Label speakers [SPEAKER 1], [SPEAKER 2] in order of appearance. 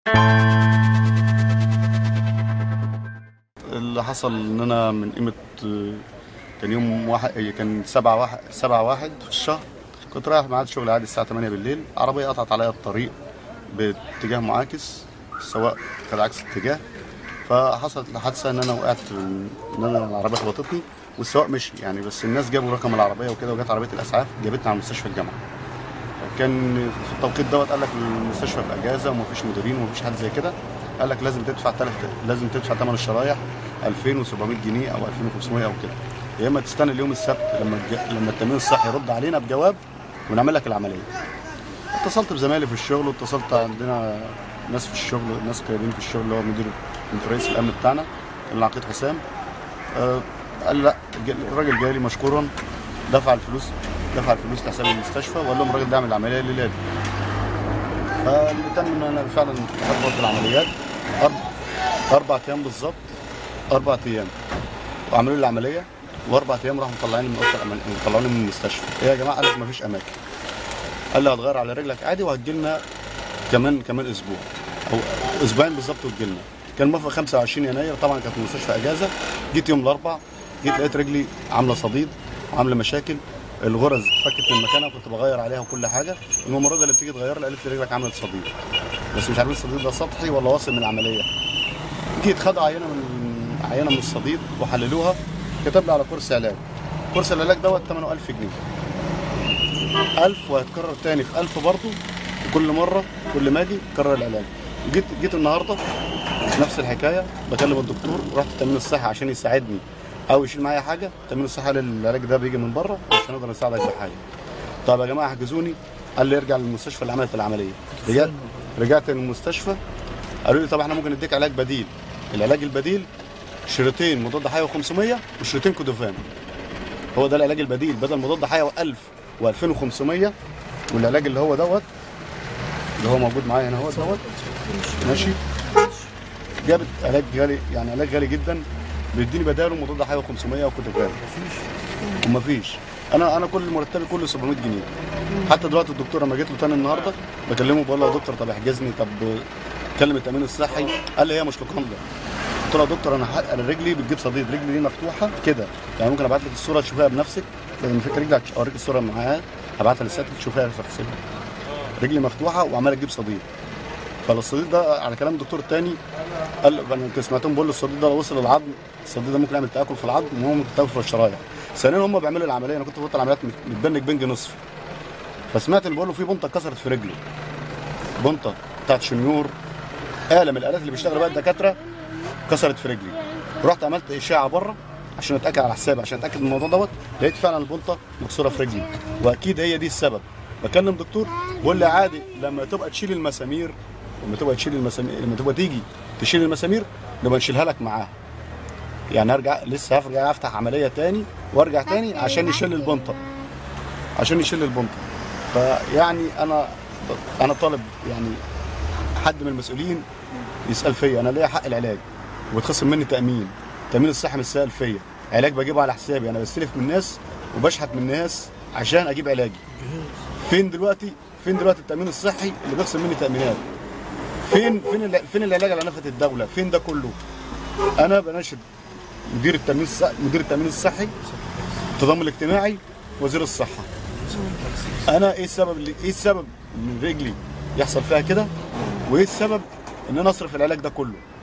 [SPEAKER 1] اللي حصل ان انا من قيمه آه، كان يوم واحد آه، كان سبعة واحد سبعة واحد في الشهر كنت رايح ميعاد شغل عادي الساعه 8 بالليل عربيه قطعت عليا الطريق باتجاه معاكس السواق كان عكس الاتجاه فحصلت الحادثه ان انا وقعت ان انا العربيه خبطتني والسواق مشي يعني بس الناس جابوا رقم العربيه وكده وجت عربيه الاسعاف جابتنا على مستشفى الجامعه كان في التوقيت دوت قال لك المستشفى في اجازه ومفيش مديرين ومفيش حد زي كده قال لك لازم تدفع تلت لازم تدفع ثمن الشرايح 2700 جنيه او 2500 او كده يا اما تستنى اليوم السبت لما الج- لما التامين الصحي يرد علينا بجواب ونعمل لك العمليه اتصلت بزمايلي في الشغل واتصلت عندنا ناس في الشغل ناس قريبين في الشغل اللي هو مدير من رئيس الامن بتاعنا العقيد حسام آه، قال لا ج- الراجل جالي مشكورا دفع الفلوس دفع الفلوس لحساب المستشفى وقال لهم الراجل ده يعمل العمليه الليله دي فاللي تم ان انا فعلا حضرت العمليات أربع, اربع ايام بالظبط اربع ايام وعملوا لي العمليه واربع ايام راحوا مطلعيني من اوضه العمليه مطلعوني من المستشفى ايه يا جماعه قال لك مفيش اماكن قال لي هتغير على رجلك عادي وهتجي لنا كمان كمان اسبوع او اسبوعين بالظبط وتجي لنا كان موافق 25 يناير طبعا كانت المستشفى اجازه جيت يوم الاربع جيت لقيت رجلي عامله صديد عامله مشاكل الغرز فكت من مكانها وكنت بغير عليها وكل حاجه الممرضه اللي بتيجي تغير لي قالت لي رجلك عملت صديد بس مش عارفين الصديد ده سطحي ولا واصل من العمليه جيت خدوا عينه من عينه من الصديد وحللوها كتب لي على كورس علاج كورس العلاج دوت ثمنه 1000 جنيه 1000 وهيتكرر تاني في 1000 برضه كل مره كل ما اجي كرر العلاج جيت جيت النهارده نفس الحكايه بكلم الدكتور رحت التامين الصحي عشان يساعدني او يشيل معايا حاجه التامين الصحي قال لي العلاج ده بيجي من بره مش هنقدر نساعدك بحاجه طب يا جماعه احجزوني قال لي ارجع للمستشفى اللي عملت العمليه رجعت رجعت للمستشفى قالوا لي طب احنا ممكن نديك علاج بديل العلاج البديل شريطين مضاد حيوي 500 وشريطين كودوفان هو ده العلاج البديل بدل مضاد حيوي 1000 و2500 والعلاج اللي هو دوت اللي هو موجود معايا هنا هو دوت ماشي جابت علاج غالي يعني علاج غالي جدا بيديني بداله مضاد حيوي 500 وكودوفان ومفيش انا انا كل مرتبي كله 700 جنيه حتى دلوقتي الدكتور لما جيت له تاني النهارده بكلمه بقول له يا دكتور طب احجزني طب كلم التامين الصحي قال لي هي مش لقنده قلت له يا دكتور انا ح- انا رجلي بتجيب صديد رجلي دي مفتوحه كده يعني ممكن ابعت لك الصوره تشوفها بنفسك لان فكره رجلي هتش- اوريك الصوره معاها هبعتها لسيادتك تشوفها تغسلها رجلي مفتوحه وعماله تجيب صديد فالصديد ده على كلام الدكتور التاني قال انا كنت سمعتهم بيقول الصديد ده لو وصل للعظم الصديد ده ممكن يعمل تاكل في العظم وممكن تاكل في الشرايح ثانيا هم بيعملوا العمليه انا كنت بطل العمليات متبنج بنج نصف فسمعت اللي بيقولوا في بنطه اتكسرت في رجله بنطه بتاعت شنيور آلة من الآلات اللي بيشتغل بقى الدكاترة كسرت في رجلي رحت عملت إشاعة بره عشان أتأكد على حسابي عشان أتأكد من الموضوع دوت لقيت فعلا البنطة مكسورة في رجلي وأكيد هي دي السبب بكلم دكتور بيقول لي عادي لما تبقى تشيل المسامير لما تبقى تشيل المسامير لما تبقى تيجي تشيل المسامير نبقى نشيلها لك معاها يعني ارجع لسه هرجع افتح عمليه تاني وارجع تاني عشان يشيل البنطه عشان يشيل البنطه فيعني انا انا طالب يعني حد من المسؤولين يسال فيا انا ليا حق العلاج وبتخصم مني تامين التامين الصحي مش سائل فيا علاج بجيبه على حسابي انا بستلف من الناس وبشحت من الناس عشان اجيب علاجي فين دلوقتي فين دلوقتي التامين الصحي اللي بيخصم مني تامينات فين فين الع- فين العلاج على نفقه الدوله فين ده كله انا بناشد مدير التامين الصحي مدير التامين الصحي التضامن الاجتماعي وزير الصحه انا ايه السبب اللي ايه السبب ان رجلي يحصل فيها كده وايه السبب ان انا اصرف العلاج ده كله